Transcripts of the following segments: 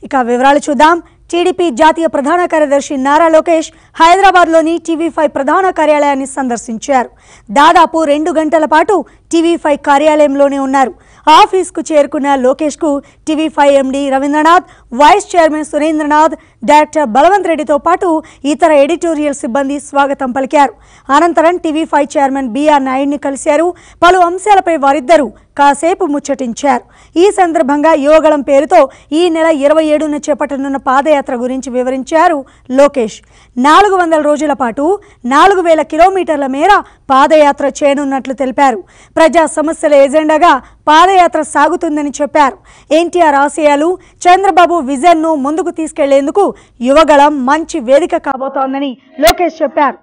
ఇక వివరాలు చూద్దాం టీడీపీ జాతీయ ప్రధాన కార్యదర్శి నారా లోకేష్ హైదరాబాద్లోని టీవీ ఫైవ్ ప్రధాన కార్యాలయాన్ని సందర్శించారు దాదాపు రెండు గంటల పాటు టీవీ ఫైవ్ కార్యాలయంలోనే ఉన్నారు ఆఫీస్కు చేరుకున్న లోకేష్కు TV five MD Ravindranath vice chairman Surendranath director Balavant రెడ్డితో పాటు ఇతర ఎడిటోరియల్ సిబ్బంది స్వాగతం పలికారు అనంతరం టీవీ ఫైవ్ చైర్మన్ బీఆర్ నాయుడిని కలిశారు పలు అంశాలపై వారిద్దరూ కాసేపు ముచ్చటించారు ఈ సందర్భంగా యువగళం పేరుతో ఈ నెల ఇరవై ఏడున చేపట్టనున్న పాదయాత్ర గురించి వివరించారు లోకేష్ నాలుగు వందల రోజుల పాటు నాలుగు వేల కిలోమీటర్ల మేర పాదయాత్ర చేయనున్నట్లు తెలిపారు ప్రజా సమస్యల ఎజెండాగా పాదయాత్ర సాగుతుందని చెప్పారు ఎన్టీఆర్ ఆశయాలు చంద్రబాబు విజన్ను ముందుకు తీసుకెళ్లేందుకు యువగళం మంచి వేదిక కాబోతోందని లోకేష్ చెప్పారు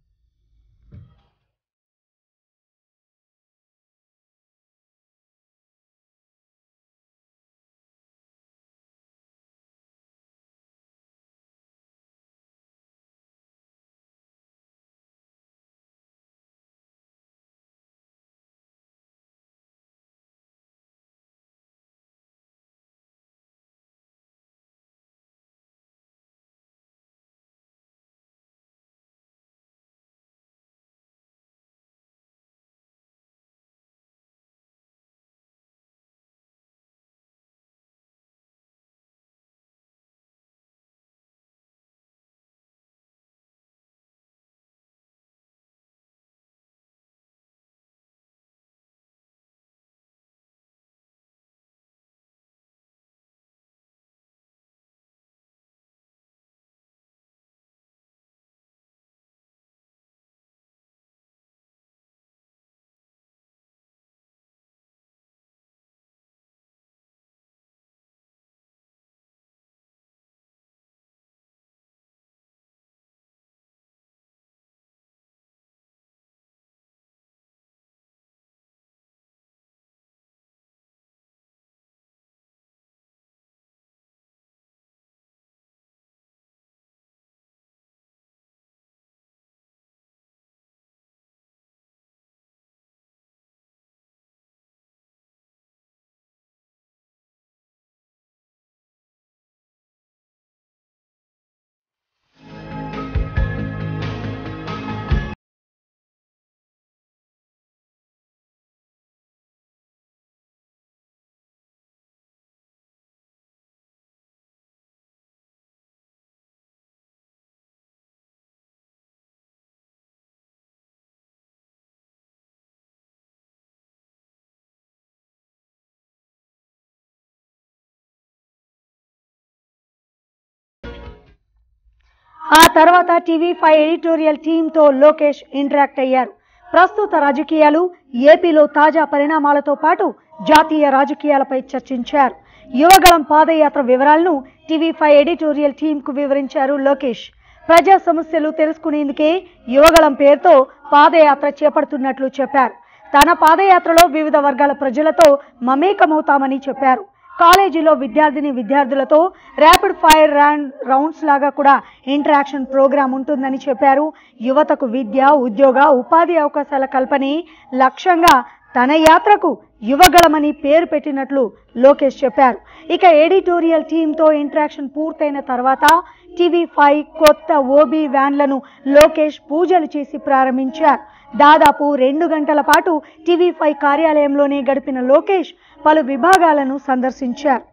ఆ తర్వాత టీవీ ఫైవ్ ఎడిటోరియల్ టీంతో లోకేష్ ఇంటరాక్ట్ అయ్యారు ప్రస్తుత రాజకీయాలు ఏపీలో తాజా పరిణామాలతో పాటు జాతీయ రాజకీయాలపై చర్చించారు యువగళం పాదయాత్ర వివరాలను టీవీ ఫైవ్ ఎడిటోరియల్ టీంకు వివరించారు లోకేష్ ప్రజా సమస్యలు తెలుసుకునేందుకే యువగళం పేరుతో పాదయాత్ర చేపడుతున్నట్లు చెప్పారు తన పాదయాత్రలో వివిధ వర్గాల ప్రజలతో మమేకమవుతామని చెప్పారు కాలేజీలో విద్యార్థిని విద్యార్థులతో ర్యాపిడ్ ఫైర్ రౌండ్స్ లాగా కూడా ఇంటరాక్షన్ ప్రోగ్రాం ఉంటుందని చెప్పారు యువతకు విద్య ఉద్యోగ ఉపాధి అవకాశాల కల్పనే లక్ష్యంగా తన యాత్రకు యువగళమని పేరు పెట్టినట్లు లోకేష్ చెప్పారు ఇక ఎడిటోరియల్ టీంతో ఇంటరాక్షన్ పూర్తయిన తర్వాత టీవీ ఫైవ్ కొత్త ఓబీ వ్యాన్లను లోకేష్ పూజలు చేసి ప్రారంభించారు దాదాపు రెండు గంటల పాటు టీవీ ఫైవ్ కార్యాలయంలోనే గడిపిన లోకేష్ పలు విభాగాలను సందర్శించారు